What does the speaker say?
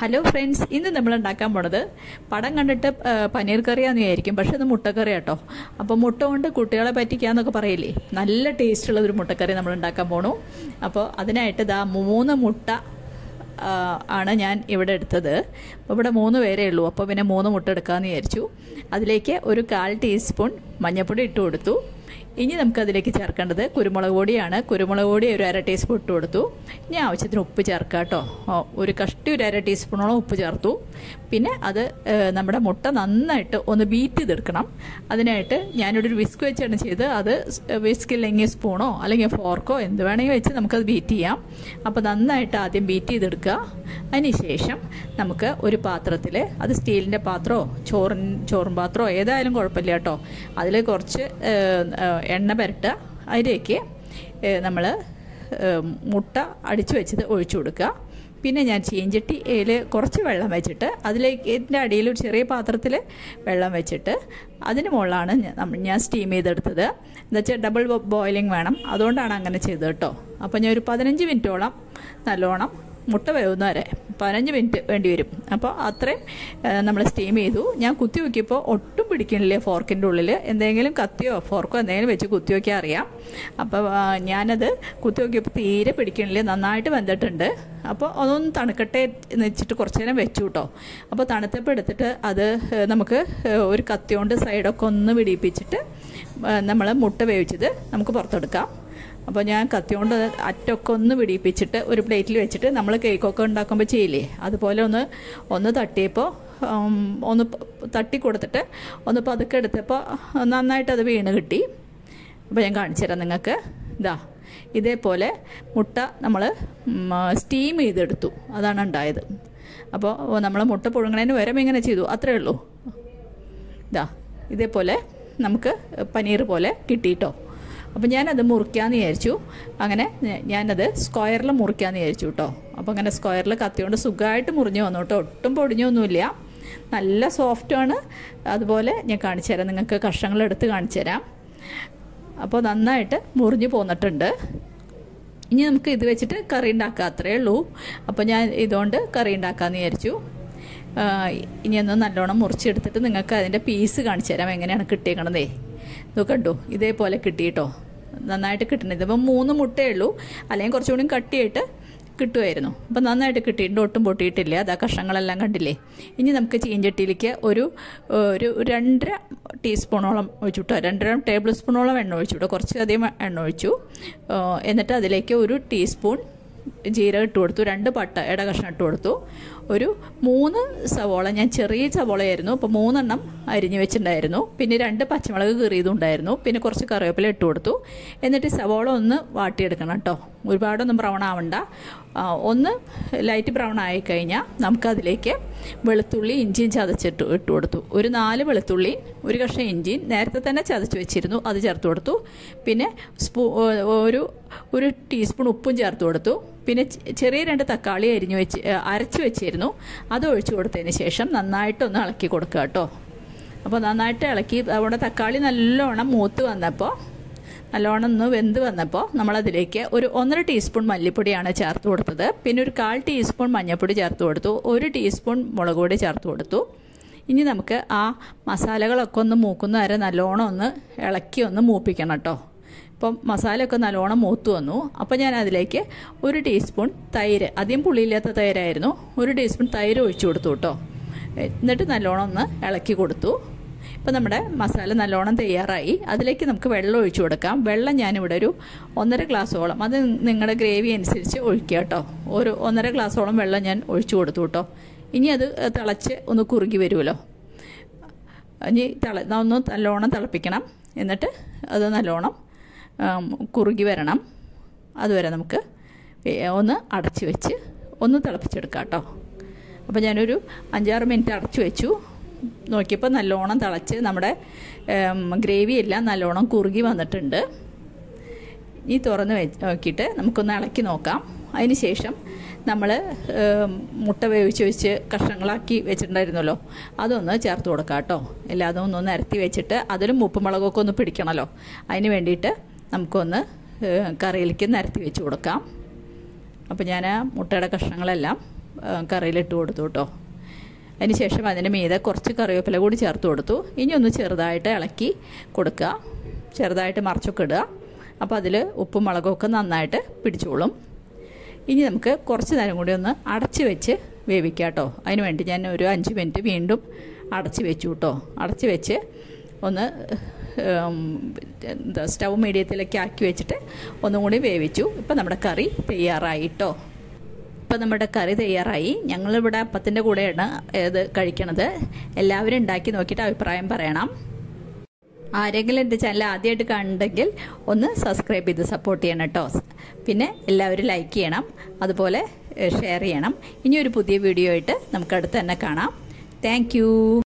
hello friends ഇന്ന് നമ്മൾ ഉണ്ടാക്കാൻ പോണത് പടം കണ്ടിട്ട് ആ, പനീർ കറിയാന്ന് വിചാരിക്കും പക്ഷെ അത് മുട്ടക്കറി കേട്ടോ അപ്പോൾ മുട്ട കൊണ്ട് കുട്ടികളെ പറ്റിക്കാന്നൊക്കെ പറയില്ലേ നല്ല ടേസ്റ്റുള്ള ഒരു മുട്ടക്കറി നമ്മൾ ഉണ്ടാക്കാൻ പോണു അപ്പോൾ അതിനായിട്ട് ഇതാ മൂന്ന് മുട്ട ആ, ആണ് ഞാൻ ഇവിടെ എടുത്തത് അപ്പോൾ ഇവിടെ മൂന്ന് പേരേ ഉള്ളൂ അപ്പോൾ പിന്നെ മൂന്ന് മുട്ട എടുക്കാമെന്ന് വിചാരിച്ചു അതിലേക്ക് ഒരു കാൽ ടീസ്പൂൺ മഞ്ഞൾപ്പൊടി ഇട്ട് കൊടുത്തു ഇനി നമുക്ക് അതിലേക്ക് ചേർക്കേണ്ടത് കുരുമുളക് പൊടിയാണ് കുരുമുളക് പൊടി ഒരു അര ടീസ്പൂൺ ഇട്ട് കൊടുത്തു ഇനി ആവശ്യത്തിന് ഉപ്പ് ചേർക്കുക കേട്ടോ ഓ, ഒരു കഷ്ടി ഒരു അര ടീസ്പൂണോളം ഉപ്പ് ചേർത്തു പിന്നെ അത് ഏ, നമ്മുടെ മുട്ട നന്നായിട്ട് ഒന്ന് ബീറ്റ് ചെയ്തെടുക്കണം അതിനായിട്ട് ഞാനിവിടെ ഒരു വിസ്ക് വെച്ചാണ് ചെയ്ത് അത് വിസ്ക് ഇല്ലെങ്കിൽ സ്പൂണോ അല്ലെങ്കിൽ ഫോർക്കോ എന്ത് വേണമെങ്കിൽ വെച്ച് നമുക്കത് ബീറ്റ് ചെയ്യാം അപ്പോൾ നന്നായിട്ട് ആദ്യം ബീറ്റ് ചെയ്തെടുക്കുക അതിനുശേഷം നമുക്ക് ഒരു പാത്രത്തിൽ അത് സ്റ്റീലിൻ്റെ പാത്രമോ ചോറിൻ ചോറും പാത്രമോ ഏതായാലും കുഴപ്പമില്ല കേട്ടോ അതിൽ കുറച്ച് ഏ, ഏ, എണ്ണ പുരട്ടുക അതിലേക്ക് നമ്മൾ മുട്ട അടിച്ചു വെച്ചത് ഒഴിച്ചു കൊടുക്കുക പിന്നെ ഞാൻ ചീഞ്ചട്ടിയിൽ കുറച്ച് വെള്ളം വെച്ചിട്ട് അതിലേക്ക് ഇതിൻ്റെ അടിയിൽ ഒരു ചെറിയ പാത്രത്തിൽ വെള്ളം വെച്ചിട്ട് അതിന് മുകളിലാണ് ഞാൻ- നമ്മ- ഞാൻ സ്റ്റീം ചെയ്തെടുത്തത് എന്താ വെച്ചാൽ ഡബിൾ ബോയിലിംഗ് വേണം അതുകൊണ്ടാണ് അങ്ങനെ ചെയ്തത് കേട്ടോ അപ്പോൾ ഞാൻ ഒരു പതിനഞ്ച് മിനിറ്റോളം നല്ലോണം മുട്ട വേവുന്ന വരെ പതിനഞ്ച് മിനിറ്റ് വേണ്ടി വരും അപ്പോൾ അത്രയും നമ്മൾ സ്റ്റീം ചെയ്തു ഞാൻ കുത്തി നോക്കിയപ്പോൾ ഒട്ടും പിടിക്കണില്ലേ ഫോർക്കിൻ്റെ ഉള്ളിൽ എന്തെങ്കിലും കത്തിയോ ഫോർക്കോ എന്തെങ്കിലും വെച്ച് കുത്തി നോക്കിയാൽ അറിയാം അപ്പോൾ ആ, ഞാനത് കുത്തി നോക്കിയപ്പോൾ തീരെ പിടിക്കണില്ലേ നന്നായിട്ട് വെന്തിട്ടുണ്ട് അപ്പോൾ അതൊന്ന് തണുക്കട്ടെ എന്ന് വെച്ചിട്ട് കുറച്ച് നേരം വെച്ചു കേട്ടോ അപ്പോൾ തണുത്തപ്പോൾ എടുത്തിട്ട് അത് ഏഹ്, നമുക്ക് ഏഹ്, ഒരു കത്തി കൊണ്ട് സൈഡൊക്കെ ഒന്ന് പിടിപ്പിച്ചിട്ട് നമ്മൾ മുട്ട വേവിച്ചത് നമുക്ക് പുറത്തെടുക്കാം അപ്പോൾ ഞാൻ കത്തി കൊണ്ട് അറ്റൊക്കെ ഒന്ന് പിടിപ്പിച്ചിട്ട് ഒരു പ്ലേറ്റിൽ വെച്ചിട്ട് നമ്മൾ കേക്കൊക്കെ ഉണ്ടാക്കുമ്പോൾ ചെയ്യില്ലേ അതുപോലെ ഒന്ന് ഒന്ന് തട്ടിയപ്പോൾ ഉം, ഒന്ന് പ- തട്ടി കൊടുത്തിട്ട് ഒന്ന് പതുക്കെ എടുത്തപ്പോൾ നന്നായിട്ട് അത് വീണ് കിട്ടി അപ്പോൾ ഞാൻ കാണിച്ചു തരാം നിങ്ങൾക്ക് ഇതാ ഇതേപോലെ മുട്ട നമ്മൾ സ്റ്റീം ചെയ്തെടുത്തു അതാണ് ഉണ്ടായത് അപ്പോൾ നമ്മൾ മുട്ട പുഴുങ്ങണതിന് വരെ ഇങ്ങനെ ചെയ്തു അത്രേ ഉള്ളൂ ഇതാ ഇതേപോലെ നമുക്ക് പനീർ പോലെ കിട്ടിയിട്ടോ അപ്പോൾ ഞാനത് മുറിക്കാമെന്ന് വിചാരിച്ചു അങ്ങനെ ഞ- ഞാനത് സ്ക്വയറിൽ മുറിക്കാമെന്ന് വിചാരിച്ചു കേട്ടോ അപ്പോൾ അങ്ങനെ സ്ക്വയറിൽ കത്തിയോണ്ട് സുഖമായിട്ട് മുറിഞ്ഞു വന്നു കേട്ടോ ഒട്ടും പൊടിഞ്ഞൊന്നുമില്ല നല്ല സോഫ്റ്റാണ് അതുപോലെ ഞാൻ കാണിച്ചു തരാം നിങ്ങൾക്ക് കഷ്ണങ്ങൾ എടുത്ത് കാണിച്ചു തരാം അപ്പോൾ നന്നായിട്ട് മുറിഞ്ഞു പോന്നിട്ടുണ്ട് ഇനി നമുക്ക് ഇത് വെച്ചിട്ട് കറി ഉണ്ടാക്കാം അത്രേ ഉള്ളൂ അപ്പോൾ ഞാൻ ഇതുകൊണ്ട് കറി ഉണ്ടാക്കാമെന്ന് വിചാരിച്ചു ആ, ഇനി ഒന്ന് നല്ലോണം മുറിച്ചെടുത്തിട്ട് നിങ്ങൾക്ക് അതിൻ്റെ പീസ് കാണിച്ചു തരാം എങ്ങനെയാണ് കിട്ടിയേക്കണതേ ഇത് കണ്ടു ഇതേപോലെ കിട്ടിയിട്ടോ നന്നായിട്ട് കിട്ടണത് ഇതിപ്പം മൂന്ന് മുട്ടയേ ഉള്ളൂ അല്ലെങ്കിൽ കുറച്ചുകൂടി കട്ടിയായിട്ട് കിട്ടുമായിരുന്നു അപ്പം നന്നായിട്ട് കിട്ടിയിട്ടുണ്ട് ഒട്ടും പൊട്ടിയിട്ടില്ല അതാ കഷ്ണങ്ങളെല്ലാം കണ്ടില്ലേ ഇനി നമുക്ക് ചീഞ്ചട്ടിയിലേക്ക് ഒരു ഒരു രണ്ടര ടീസ്പൂണോളം ഒഴിച്ചു കേട്ടോ രണ്ടര ടേബിൾ സ്പൂണോളം എണ്ണ ഒഴിച്ചു കേട്ടോ കുറച്ചധികം എണ്ണ ഒഴിച്ചു ആ, എന്നിട്ട് അതിലേക്ക് ഒരു ടീസ്പൂൺ ജീരകം ഇട്ട് കൊടുത്തു രണ്ട് പട്ട ഇട കഷ്ണം ഇട്ട് കൊടുത്തു ഒരു മൂന്ന് സവോള ഞാൻ ചെറിയ സവോളയായിരുന്നു അപ്പോൾ മൂന്നെണ്ണം അരിഞ്ഞു വെച്ചിട്ടുണ്ടായിരുന്നു പിന്നെ രണ്ട് പച്ചമുളക് കീറിയതും ഉണ്ടായിരുന്നു പിന്നെ കുറച്ച് കറിവേപ്പില ഇട്ട് കൊടുത്തു എന്നിട്ട് ഈ സവോള ഒന്ന് വാട്ടിയെടുക്കണം കേട്ടോ ഒരുപാടൊന്നും ബ്രൗൺ ആവണ്ട ആ, ഒന്ന് ലൈറ്റ് ബ്രൗൺ ആയി കഴിഞ്ഞാൽ നമുക്കതിലേക്ക് വെളുത്തുള്ളി ഇഞ്ചിയും ചതച്ചിട്ട് ഇട്ട് കൊടുത്തു ഒരു നാല് വെളുത്തുള്ളി ഒരു കഷ്ണം ഇഞ്ചിയും നേരത്തെ തന്നെ ചതച്ച് വെച്ചിരുന്നു അത് ചേർത്ത് കൊടുത്തു പിന്നെ സ്പൂ ഒരു ഒരു ടീസ്പൂൺ ഉപ്പും ചേർത്ത് കൊടുത്തു പിന്നെ ചെ- ചെറിയ രണ്ട് തക്കാളി അരിഞ്ഞു വെച്ച് ഏ, അരച്ച് വെച്ചിരുന്നു അത് ഒഴിച്ചു കൊടുത്തതിന് ശേഷം നന്നായിട്ടൊന്ന് ഇളക്കി കൊടുക്കുക കേട്ടോ അപ്പോൾ നന്നായിട്ട് ഇളക്കി അവിടെ തക്കാളി നല്ലോണം മൂത്ത് വന്നപ്പോൾ നല്ലോണം ഒന്ന് വെന്ത് വന്നപ്പോൾ നമ്മളതിലേക്ക് ഒരു ഒന്നര ടീസ്പൂൺ മല്ലിപ്പൊടിയാണ് ചേർത്ത് കൊടുത്തത് പിന്നെ ഒരു കാൽ ടീസ്പൂൺ മഞ്ഞൾപ്പൊടി ചേർത്ത് കൊടുത്തു ഒരു ടീസ്പൂൺ മുളക് പൊടി ചേർത്ത് കൊടുത്തു ഇനി നമുക്ക് ആ മസാലകളൊക്കെ ഒന്ന് മൂക്കുന്ന വരെ നല്ലോണം ഒന്ന് ഇളക്കി ഒന്ന് മൂപ്പിക്കണം കേട്ടോ ഇപ്പം മസാലയൊക്കെ നല്ലോണം മൂത്ത് വന്നു അപ്പോൾ ഞാൻ അതിലേക്ക് ഒരു ടീസ്പൂൺ തൈര് അധികം പുളിയില്ലാത്ത തൈരായിരുന്നു ഒരു ടീസ്പൂൺ തൈര് ഒഴിച്ചു കൊടുത്തു കേട്ടോ എന്നിട്ട് നല്ലോണം ഒന്ന് ഇളക്കി കൊടുത്തു ഇപ്പം നമ്മുടെ മസാല നല്ലോണം തയ്യാറായി അതിലേക്ക് നമുക്ക് വെള്ളം ഒഴിച്ചു കൊടുക്കാം വെള്ളം ഞാനിവിടെ ഒരു ഒന്നര ഗ്ലാസ്സോളം അത് നിങ്ങളുടെ ഗ്രേവി അനുസരിച്ച് ഒഴിക്കുക കേട്ടോ ഒരു ഒന്നര ഗ്ലാസ്സോളം വെള്ളം ഞാൻ ഒഴിച്ചു കൊടുത്തു കേട്ടോ ഇനി അത് തിളച്ച് ഒന്ന് കുറുകി വരുമല്ലോ ഇനി തിള ഒന്ന് നല്ലോണം തിളപ്പിക്കണം എന്നിട്ട് അത് നല്ലോണം ആം, കുറുകി വരണം അതുവരെ നമുക്ക് വേ- ഒന്ന് അടച്ച് വെച്ച് ഒന്ന് തിളപ്പിച്ചെടുക്കാം കേട്ടോ അപ്പോൾ ഞാനൊരു അഞ്ചാറ് മിനിറ്റ് അടച്ചു വെച്ചു നോക്കിയപ്പോൾ നല്ലോണം തിളച്ച് നമ്മുടെ ഗ്രേവി എല്ലാം നല്ലോണം കുറുകി വന്നിട്ടുണ്ട് ഈ തുറന്ന് വെച്ച് നോക്കിയിട്ട് നമുക്കൊന്ന് ഇളക്കി നോക്കാം അതിന് ശേഷം നമ്മൾ മുട്ട വേവിച്ച് വെച്ച് കഷ്ണങ്ങളാക്കി വെച്ചിട്ടുണ്ടായിരുന്നല്ലോ അതൊന്ന് ചേർത്ത് കൊടുക്കാം കേട്ടോ എല്ലാതും ഒന്ന് നിരത്തി വെച്ചിട്ട് അതിലും ഉപ്പുമുളകൊക്കെ ഒന്ന് പിടിക്കണമല്ലോ അതിന് വേണ്ടിയിട്ട് നമുക്കൊന്ന് ഏഹ്, കറിയിലേക്ക് നിരത്തി വെച്ച് കൊടുക്കാം അപ്പോൾ ഞാൻ ആ മുട്ടയുടെ കഷ്ണങ്ങളെല്ലാം കറിയിലിട്ട് കൊടുത്തു കേട്ടോ അതിന് ശേഷം അതിന് മീതെ കുറച്ച് കറിവേപ്പില കൂടി ചേർത്ത് കൊടുത്തു ഇനി ഒന്ന് ചെറുതായിട്ട് ഇളക്കി കൊടുക്കുക ചെറുതായിട്ട് മറച്ചൊക്കെ ഇടുക അപ്പോൾ അതിൽ ഉപ്പും മുളകും ഒക്കെ നന്നായിട്ട് പിടിച്ചോളും ഇനി നമുക്ക് കുറച്ച് നേരം കൂടി ഒന്ന് അടച്ച് വെച്ച് വേവിക്കാം കേട്ടോ അതിന് വേണ്ടി ഞാൻ ഒരു അഞ്ച് മിനിറ്റ് വീണ്ടും അടച്ച് വെച്ചു കേട്ടോ അടച്ച് വെച്ച് ഒന്ന് എന്താ സ്റ്റൗ മീഡിയത്തിലേക്ക് ആക്കി വെച്ചിട്ട് ഒന്നും കൂടി വേവിച്ചു ഇപ്പം നമ്മുടെ കറി തയ്യാറായി കേട്ടോ ഇപ്പം നമ്മുടെ കറി തയ്യാറായി ഞങ്ങളിവിടെ അപ്പത്തിൻ്റെ കൂടെയാണ് ഇത് കഴിക്കണത് എല്ലാവരും ഉണ്ടാക്കി നോക്കിയിട്ട് അഭിപ്രായം പറയണം ആരെങ്കിലും എൻ്റെ ചാനൽ ആദ്യമായിട്ട് കാണുന്നുണ്ടെങ്കിൽ ഒന്ന് സബ്സ്ക്രൈബ് ചെയ്ത് സപ്പോർട്ട് ചെയ്യണം കേട്ടോ പിന്നെ എല്ലാവരും ലൈക്ക് ചെയ്യണം അതുപോലെ ഷെയർ ചെയ്യണം ഇനി ഒരു പുതിയ വീഡിയോ ആയിട്ട് നമുക്ക് അടുത്ത് തന്നെ കാണാം താങ്ക്